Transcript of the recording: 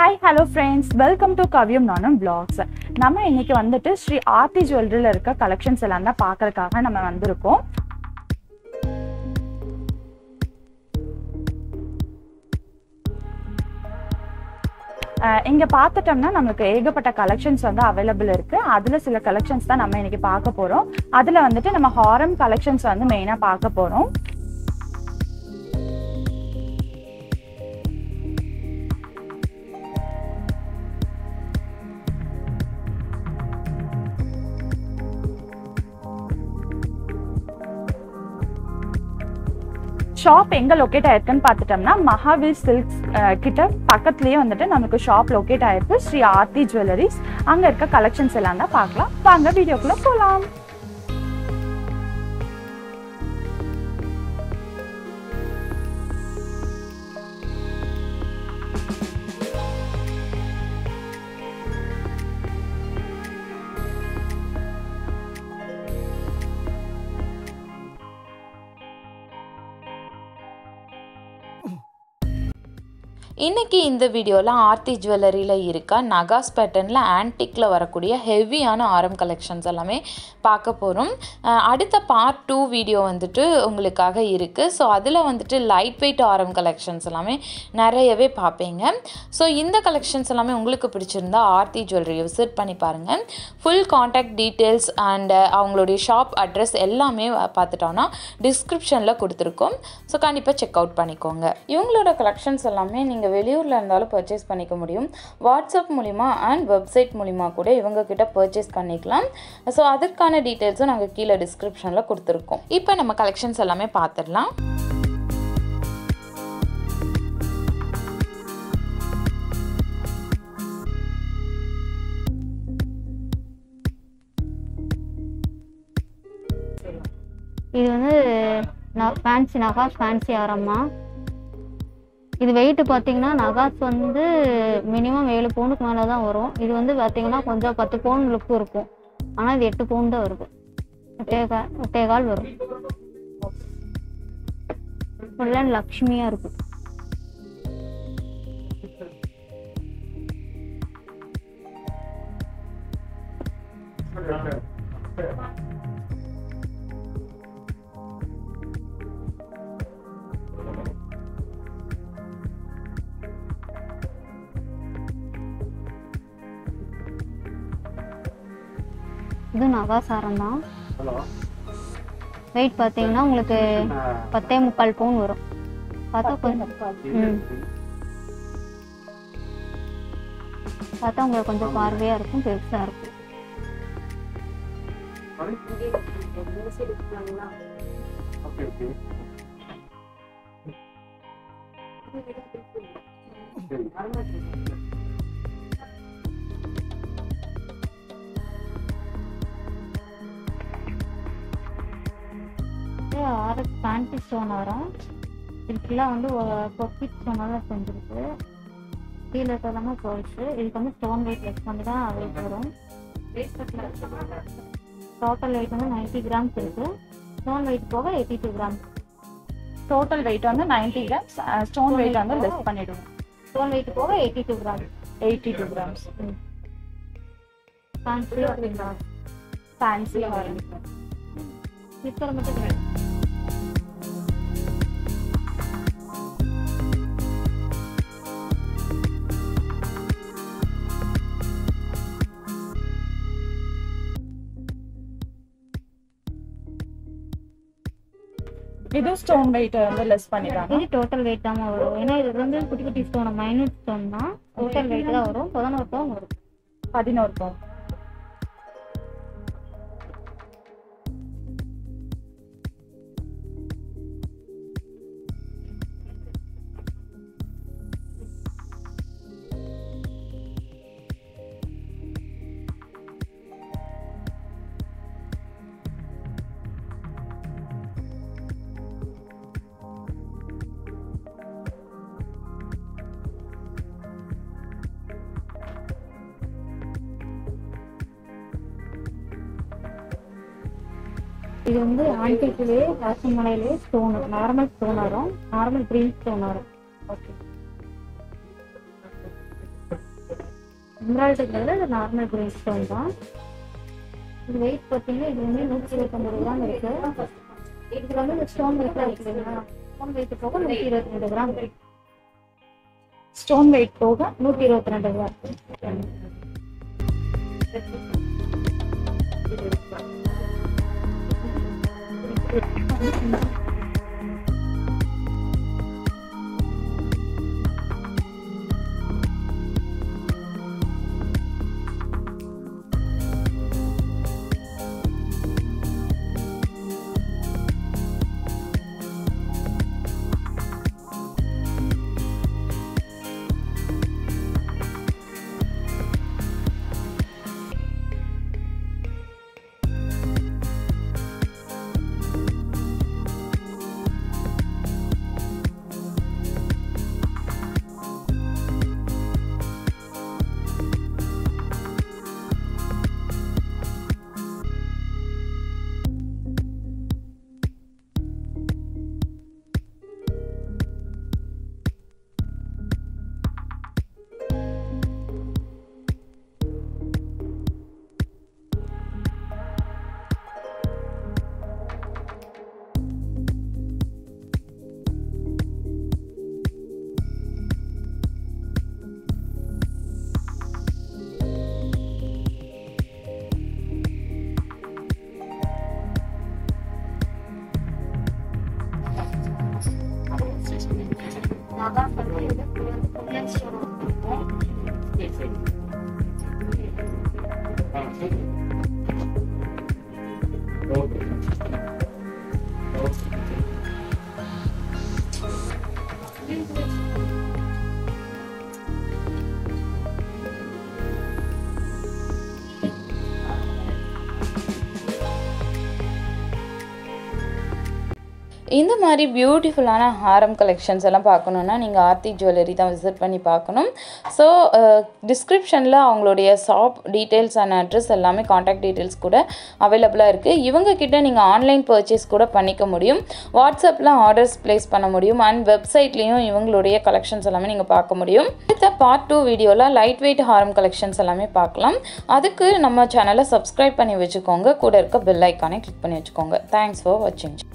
hi hello friends welcome to Kaviyam நானும் vlogs நம்ம இன்னைக்கு வந்துட்டு ஸ்ரீ ஆர்த்தி ஜுவல்லரியில் இருக்க கலெக்ஷன்ஸ் எல்லாம் தான் பார்க்கறதுக்காக நம்ம வந்திருக்கோம் அஹ் இங்க பார்த்துட்டோம்னா நம்மளுக்கு ஏகப்பட்ட கலெக்ஷன்ஸ் வந்து அவைலபிள் இருக்கு அதுல சில கலெக்ஷன்ஸ் தான் நம்ம இன்னைக்கு பார்க்க போறோம் அதுல வந்துட்டு நம்ம ஹாரம் கலெக்ஷன்ஸ் வந்து மெயினா பார்க்க போறோம் ஷாப் எங்க லொக்கேட் ஆயிருக்குன்னு பார்த்துட்டோம்னா மகாவீர் சில்க்ஸ் கிட்ட பக்கத்துலயே வந்துட்டு நமக்கு ஷாப் லொக்கேட் ஆயிருக்கு ஸ்ரீ ஆர்த்தி ஜுவல்லரிஸ் அங்க இருக்க கலெக்ஷன்ஸ் எல்லாம் தான் பார்க்கலாம் வாங்க வீடியோக்குள்ள போலாம் இன்னைக்கு இந்த வீடியோவில் ஆர்த்தி ஜுவல்லரியில் இருக்க நகாஸ் பேட்டர்னில் ஆன்டிக்கில் வரக்கூடிய ஹெவியான ஆரம் கலெக்ஷன்ஸ் எல்லாமே பார்க்க போகிறோம் அடுத்த பார்ட் டூ வீடியோ வந்துட்டு உங்களுக்காக இருக்குது ஸோ அதில் வந்துட்டு லைட் வெயிட் ஆரம் கலெக்ஷன்ஸ் எல்லாமே நிறையவே பார்ப்பீங்க ஸோ இந்த கலெக்ஷன்ஸ் எல்லாமே உங்களுக்கு பிடிச்சிருந்தா ஆர்த்தி ஜுவல்லரியை விசிட் பண்ணி பாருங்கள் ஃபுல் காண்டாக்ட் டீட்டெயில்ஸ் அண்ட் அவங்களுடைய ஷாப் அட்ரஸ் எல்லாமே பார்த்துட்டோன்னா டிஸ்கிரிப்ஷனில் கொடுத்துருக்கோம் ஸோ கண்டிப்பாக செக் அவுட் பண்ணிக்கோங்க இவங்களோட கலெக்ஷன்ஸ் எல்லாமே நீங்கள் வெளியூரில் இருந்தாலும் பர்ச்சேஸ் பண்ணிக்க முடியும் வாட்ஸ்அப் மூலிமா அண்ட் வெப்சைட் மூலிமா கூட இவங்க கிட்ட பர்ச்சேஸ் பண்ணிக்கலாம் ஸோ அதற்கான டீட்டெயில்ஸும் நாங்கள் கீழே டிஸ்கிரிப்ஷனில் கொடுத்துருக்கோம் இப்போ நம்ம கலெக்ஷன்ஸ் எல்லாமே பார்த்துடலாம் இது வந்து ஃபேன்சி நகாஸ் ஃபேன்சி ஆரம்மா இது வெயிட் பார்த்தீங்கன்னா நகாஸ் வந்து மினிமம் ஏழு பவுனுக்கு மேலே தான் வரும் இது வந்து பார்த்தீங்கன்னா கொஞ்சம் பத்து பவுன் லுக் இருக்கும் ஆனால் இது எட்டு பவுன் தான் இருக்கும் எட்டே கால் எட்டே கால் வரும் ஃபுல்லாக லக்ஷ்மியாக இருக்கும் இது நகாசாரம் தான் வெயிட் பார்த்தீங்கன்னா உங்களுக்கு பத்தே முக்கால் பவுன் வரும் பார்த்தா கொஞ்சம் ம் பார்த்தா உங்களுக்கு கொஞ்சம் பார்வையாக இருக்கும் பெருசாக இருக்கும் இது ஆர்எஸ் ஃபேன்சி ஸ்டோன் வரும் இது ஃபுல்லாக வந்து கொக்கி ஸ்டோனால செஞ்சிருக்கு கீழே இருக்கிறதாம போயிடுச்சு இதுக்கு வந்து ஸ்டோன் வெயிட் லெஸ் பண்ணி தான் வெயிட் வரும் டோட்டல் வெயிட் வந்து நைன்டி கிராம்ஸ் இருக்கு ஸ்டோன் வெயிட் போக eighty two grams total weight வந்து நைன்டி கிராம்ஸ் ஸ்டோன் வெயிட் வந்து லெஸ் பண்ணிடுவோம் ஸ்டோன் வெயிட் போக eighty two grams eighty two grams fancy அப்படிங்களா ஃபேன்சி ஸ்லிப்பர் மட்டும் கிடையாது இது ஸ்டோன் வெயிட் வந்து லெஸ் பண்ணிடுறாங்க இது டோட்டல் வெயிட் தான் வரும் ஏன்னா இது வந்து குட்டி குட்டி ஸ்டோன் மைனூட் ஸ்டோன் தான் டோட்டல் வெயிட் தான் வரும் பதினோரு பவுன் வரும் பதினோரு பவுன் இது வந்து ஆன்டிக்கிலே ராசமலையிலே ஸ்டோன் நார்மல் ஸ்டோன் வரும் நார்மல் கிரீன் ஸ்டோன் வரும் ஓகே எம்ராய்டரிங்கிறது இது நார்மல் கிரீன் ஸ்டோன் தான் இது வெயிட் பார்த்தீங்கன்னா இது வந்து நூற்றி இருபத்தொம்பது கிராம் இருக்கு இதுல வந்து இந்த ஸ்டோன் வெயிட்டாக இருக்கு இல்லைங்களா ஸ்டோன் வெயிட் போக நூற்றி இருபத்தி ரெண்டு கிராம் ஸ்டோன் வெயிட் போக நூற்றி இருபத்தி ரெண்டு கிராம் இந்த மாதிரி பியூட்டிஃபுல்லான ஹாரம் கலெக்ஷன்ஸ் எல்லாம் பார்க்கணுன்னா நீங்கள் ஆர்த்தி ஜுவல்லரி தான் விசிட் பண்ணி பார்க்கணும் ஸோ டிஸ்கிரிப்ஷனில் அவங்களுடைய ஷாப் டீட்டெயில்ஸ் அண்ட் அட்ரஸ் எல்லாமே காண்டாக்ட் டீட்டெயில்ஸ் கூட அவைலபிளாக இருக்குது இவங்க கிட்ட நீங்கள் ஆன்லைன் பர்ச்சேஸ் கூட பண்ணிக்க முடியும் வாட்ஸ்அப்பில் ஆர்டர்ஸ் ப்ளேஸ் பண்ண முடியும் அண்ட் வெப்சைட்லேயும் இவங்களுடைய கலெக்ஷன்ஸ் எல்லாமே நீங்கள் பார்க்க முடியும் அடுத்த பார்ட் டூ வீடியோவில் லைட் வெயிட் ஹாரம் கலெக்ஷன்ஸ் எல்லாமே பார்க்கலாம் அதுக்கு நம்ம சேனலை சப்ஸ்கிரைப் பண்ணி வச்சுக்கோங்க கூட இருக்க பெல் ஐக்கானே கிளிக் பண்ணி வச்சுக்கோங்க தேங்க்ஸ் ஃபார் வாட்சிங்